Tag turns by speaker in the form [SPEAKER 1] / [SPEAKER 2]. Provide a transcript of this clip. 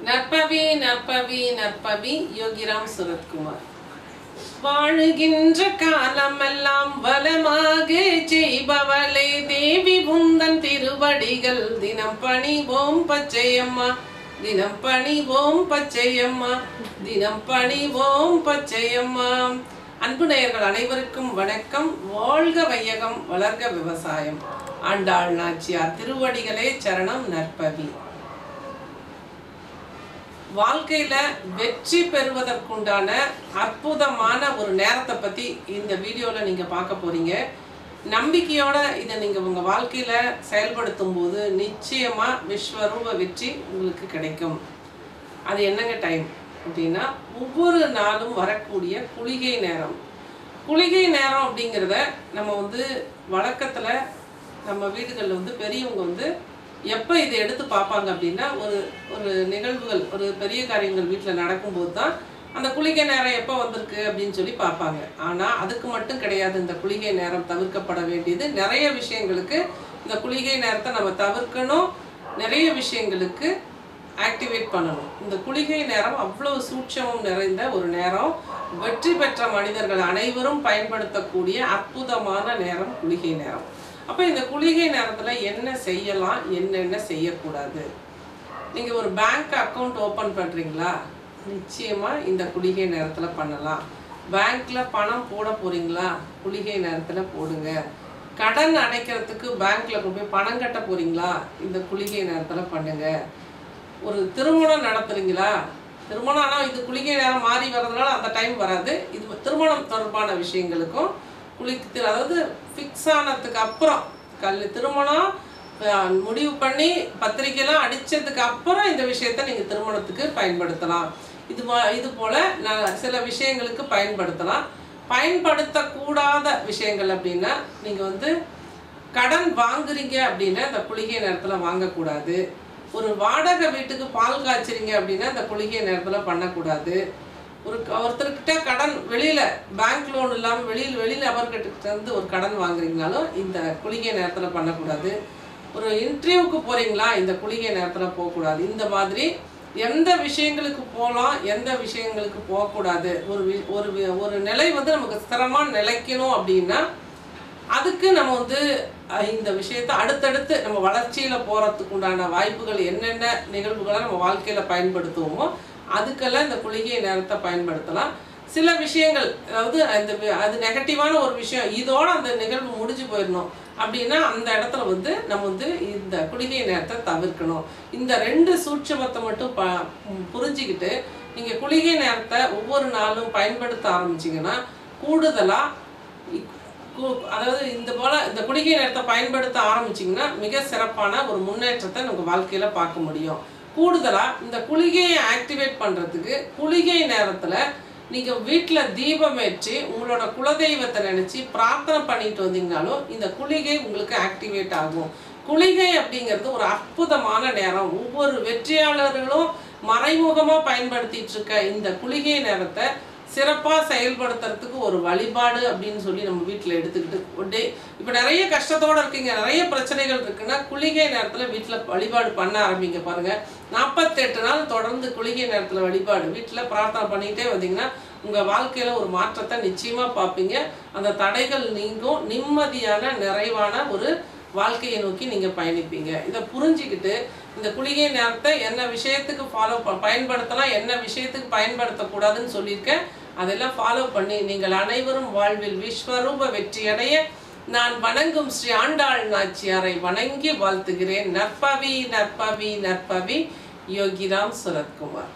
[SPEAKER 1] நற்பவி நற்பவி நற்பவி யோகிராம் சுரத்குமார் வாழுகின்ற காலமெல்லாம் வளமாக செய்பவளே தேவி உந்தன் திருவடிகள் தினம் பணிவோம் பச்சையம்மா தினம் பணிவோம் பச்சையம்மா தினம் பணிவோம் பச்சையம்மா அன்பு நேயர்கள் அனைவருக்கும் வணக்கம் வாழ்க வையகம் வளர்க விவசாயம் ஆண்டாள் நாச்சியார் திருவடிகளே சரணம் நற்பவி வாழ்க்கையில வெற்றி பெறுவதற்குண்டான அற்புதமான ஒரு நேரத்தை பத்தி இந்த வீடியோல நீங்க பார்க்க போறீங்க நம்பிக்கையோட இதை நீங்க உங்க வாழ்க்கையில செயல்படுத்தும் போது நிச்சயமா விஸ்வரூப வெற்றி உங்களுக்கு கிடைக்கும் அது என்னங்க டைம் அப்படின்னா ஒவ்வொரு நாளும் வரக்கூடிய குளிகை நேரம் குளிகை நேரம் அப்படிங்கிறத நம்ம வந்து வழக்கத்துல நம்ம வீடுகளில் வந்து பெரியவங்க வந்து எப்போ இதை எடுத்து பார்ப்பாங்க அப்படின்னா ஒரு ஒரு நிகழ்வுகள் ஒரு பெரிய காரியங்கள் வீட்டில் நடக்கும்போது தான் அந்த குளிகை நேரம் எப்போ வந்திருக்கு அப்படின்னு சொல்லி பார்ப்பாங்க ஆனால் அதுக்கு மட்டும் கிடையாது இந்த குளிகை நேரம் தவிர்க்கப்பட வேண்டியது நிறைய விஷயங்களுக்கு இந்த குளிகை நேரத்தை நம்ம தவிர்க்கணும் நிறைய விஷயங்களுக்கு ஆக்டிவேட் பண்ணணும் இந்த குளிகை நேரம் அவ்வளவு சூட்சமம் நிறைந்த ஒரு நேரம் வெற்றி பெற்ற மனிதர்கள் அனைவரும் பயன்படுத்தக்கூடிய அற்புதமான நேரம் குளிகை நேரம் அப்போ இந்த குளிகை நேரத்தில் என்ன செய்யலாம் என்னென்ன செய்யக்கூடாது நீங்கள் ஒரு பேங்க் அக்கௌண்ட் ஓப்பன் பண்ணுறீங்களா நிச்சயமாக இந்த குளிகை நேரத்தில் பண்ணலாம் பேங்க்கில் பணம் போட போகிறீங்களா குளிகை நேரத்தில் போடுங்க கடன் அடைக்கிறதுக்கு பேங்க்கில் கொண்டு போய் பணம் கட்ட போகிறீங்களா இந்த குளிகை நேரத்தில் பண்ணுங்க ஒரு திருமணம் நடத்துறீங்களா திருமணம் ஆனால் இது குளிகை நேரம் மாறி வர்றதுனால அந்த டைம் வராது இது திருமணம் தொடர்பான விஷயங்களுக்கும் குளித்து அதாவது ஃபிக்ஸ் ஆனதுக்கு அப்புறம் கல் திருமணம் அஹ், முடிவு பண்ணி பத்திரிக்கைலாம் அடிச்சதுக்கு அப்புறம் இந்த விஷயத்தை நீங்கள் திருமணத்துக்கு பயன்படுத்தலாம் இது மா- இது போல நான் சில விஷயங்களுக்கு பயன்படுத்தலாம் பயன்படுத்தக்கூடாத விஷயங்கள் அப்படின்னா நீங்கள் வந்து கடன் வாங்குறீங்க அப்படின்னா இந்த குளிகை நேரத்தில் வாங்கக்கூடாது ஒரு வாடகை வீட்டுக்கு பால் காய்ச்சுறீங்க அப்படின்னா இந்த குளிகை நேரத்தில் பண்ணக்கூடாது ஒரு க- ஒருத்தர்கிட்ட கடன் வெளியில் பேங்க் லோன் இல்லாமல் வெளியில் வெளி நபர்கிட்ட இருந்து ஒரு கடன் வாங்குறீங்கனாலும் இந்த குளிகை நேரத்தில் பண்ணக்கூடாது ஒரு இன்டர்வியூக்கு போகிறீங்களா இந்த குளிகை நேரத்தில் போகக்கூடாது இந்த மாதிரி எந்த விஷயங்களுக்கு போகலாம் எந்த விஷயங்களுக்கு போகக்கூடாது ஒரு வி- ஒரு வி- ஒரு நிலை வந்து நமக்கு ஸ்திரமாக நிலைக்கணும் அப்படின்னா அதுக்கு நம்ம வந்து அஹ், இந்த விஷயத்தை அடுத்தடுத்து நம்ம வளர்ச்சியில் போகிறதுக்கு உண்டான வாய்ப்புகள் என்னென்ன நிகழ்வுகளை நம்ம வாழ்க்கையில் பயன்படுத்துவோமோ அதுக்கெல்லாம் இந்த குளிகை நேரத்தை பயன்படுத்தலாம் சில விஷயங்கள் அதாவது அந்த வி- அது நெகட்டிவான ஒரு விஷயம் இதோட அந்த நிகழ்வு முடிஞ்சு போயிடணும் அப்படின்னா அந்த இடத்துல வந்து நம்ம வந்து இந்த குளிகை நேரத்தை தவிர்க்கணும் இந்த ரெண்டு சூட்சமத்தை மட்டும் ப ம், புரிஞ்சுக்கிட்டு நீங்கள் குளிகை நேரத்தை ஒவ்வொரு நாளும் பயன்படுத்த ஆரம்பிச்சிங்கன்னா கூடுதலாக கு- அதாவது இந்த போல இந்த குளிகை நேரத்தை பயன்படுத்த ஆரம்பிச்சிங்கன்னா மிக சிறப்பான ஒரு முன்னேற்றத்தை நம்ம வாழ்க்கையில் பார்க்க முடியும் கூடுதலாக இந்த குளிகையை ஆக்டிவேட் பண்ணுறதுக்கு குளிகை நேரத்தில் நீங்கள் வீட்டில் தீபம் ஏற்றி உங்களோட குலதெய்வத்தை நினச்சி பிரார்த்தனை பண்ணிட்டு வந்தீங்கனாலும் இந்த குளிகை உங்களுக்கு ஆக்டிவேட் ஆகும் குளிகை அப்படிங்கிறது ஒரு அற்புதமான நேரம் ஒவ்வொரு வெற்றியாளர்களும் மறைமுகமாக பயன்படுத்திட்டு இருக்க இந்த குளிகை நேரத்தை சிறப்பாக செயல்படுத்துறதுக்கு ஒரு வழிபாடு அப்படின்னு சொல்லி நம்ம வீட்டில் எடுத்துக்கிட்டு ஒட்டே இப்போ நிறைய கஷ்டத்தோடு இருக்கீங்க நிறைய பிரச்சனைகள் இருக்குன்னா குளிகை நேரத்தில் வீட்டில் வழிபாடு பண்ண ஆரம்பிங்க பாருங்கள் நாற்பத்தெட்டு நாள் தொடர்ந்து குளிகை நேரத்தில் வழிபாடு வீட்டில் பிரார்த்தனை பண்ணிக்கிட்டே வந்தீங்கன்னா உங்கள் வாழ்க்கையில் ஒரு மாற்றத்தை நிச்சயமாக பார்ப்பீங்க அந்த தடைகள் நீங்கும் நிம்மதியான நிறைவான ஒரு வாழ்க்கையை நோக்கி நீங்கள் பயணிப்பீங்க இதை புரிஞ்சுக்கிட்டு இந்த குளிகை நேரத்தை என்ன விஷயத்துக்கு ஃபாலோ பயன்படுத்தலாம் என்ன விஷயத்துக்கு பயன்படுத்தக்கூடாதுன்னு சொல்லியிருக்கேன் அதெல்லாம் ஃபாலோ பண்ணி நீங்கள் அனைவரும் வாழ்வில் விஸ்வரூப வெற்றியடைய நான் வணங்கும் ஸ்ரீ ஆண்டாள் நாச்சியாரை வணங்கி வாழ்த்துகிறேன் நற்பவி நற்பவி நற்பவி யோகிராம் சுரத்குமார்